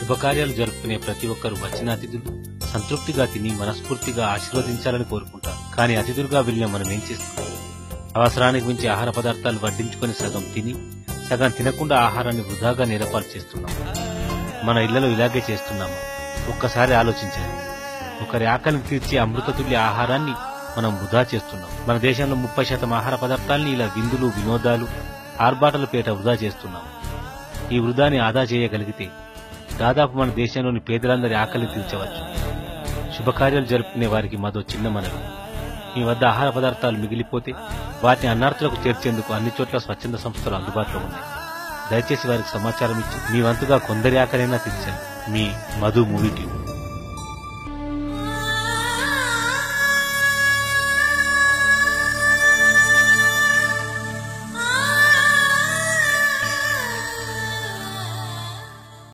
శుభకార్యాలు జరుపుకునే ప్రతి ఒక్కరు వచ్చిన అతిథులు సంతృప్తిగా తిని మనస్ఫూర్తిగా ఆశీర్వదించాలని కోరుకుంటారు కానీ అతిథులుగా వెళ్ళిన మనం ఏం చేస్తాం అవసరానికి మించి ఆహార పదార్థాలు వడ్డించుకొని సగం తిని సగం తినకుండా ఆహారాన్ని వృధాగా నిరపాలు చేస్తున్నాం మన ఇళ్లలో ఇలాగే చేస్తున్నాము ఒక్కసారి ఆలోచించాలి ఒకరి ఆకలిని తీర్చే అమృతతుల్య ఆహారాన్ని మనం వృధా చేస్తున్నాం మన దేశంలో ముప్పై శాతం ఆహార పదార్థాలని ఇలా విందులు వినోదాలు ఆర్భాటల పేట వృధా చేస్తున్నాం ఈ వృధాని ఆదా చేయగలిగితే దాదాపు మన దేశంలోని పేదలందరి ఆకలిని తీర్చవచ్చు శుభకార్యాలు జరుపుకునే వారికి మాదో చిన్న మనవి మీ వద్ద ఆహార పదార్థాలు మిగిలిపోతే వాటిని అన్నార్థులకు చేర్చేందుకు అన్ని చోట్ల స్వచ్ఛంద సంస్థలు అందుబాటులో ఉన్నాయి దయచేసి వారికి సమాచారం ఇచ్చి మీ వంతుగా కొందరి ఆకలైనా తీర్చండి మీ మధు మూవీ టీవీ